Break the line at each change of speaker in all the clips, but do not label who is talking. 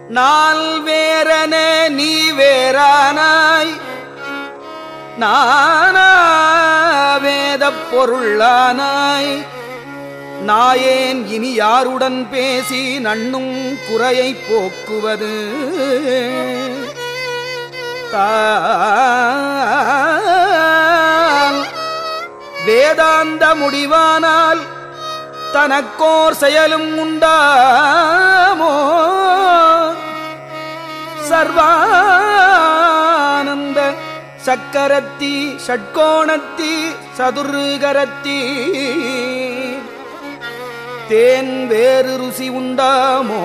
நால் வேறன நீ வேறானாய் நானா வேதப் பொருளானாய் நாயேன் இனி யாருடன் பேசி நண்ணும் குறையை போக்குவது தான் வேதாந்த முடிவானால் தனக்கோர் செயலும் உண்டாமோ சர்வானந்த சக்கரத்தி ஷட்கோணத்தி சதுர்கரத்தி தேன் வேறு ருசி உண்டாமோ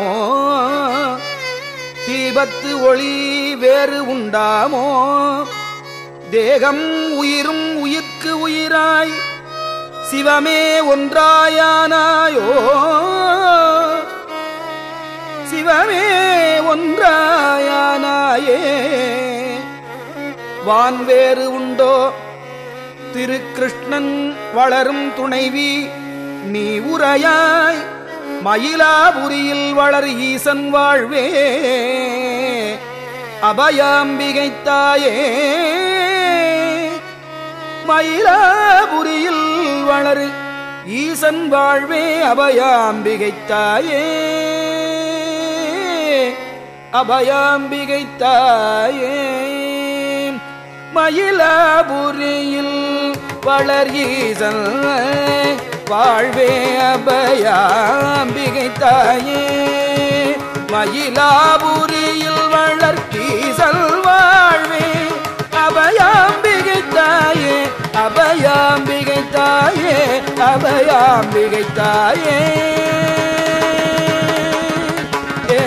தீபத்து ஒளி வேறு உண்டாமோ தேகம் உயிரும் உயிர்க்கு உயிராய் சிவமே ஒன்றாயானாயோ சிவமே ஒன்றாயானாயே வான் வேறு உண்டோ திருக்கிருஷ்ணன் வளரும் துணைவி நீ உரையாய் மயிலாபுரியில் வளர் ஈசன் வாழ்வே அபயாம்பிகைத்தாயே மயிலாபுரியில் வளரு ஈசன் வாழ்வே அபயாம்பிகைத்தாயே அபயாம்பிகைத்தாயே மயிலாபுரியில் வளர் ஈசன் வாழ்வே அபயாம்பிகைத்தாயே மயிலாபுரியில் வளர் ஈசன் வாழ்வே அபயாம்பிகை தாயே அபயாம்பிகை தாயே அபயாம்பிகை தாயே ஏ.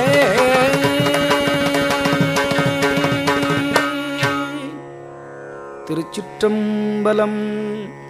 திருச்சிற்றம்பலம்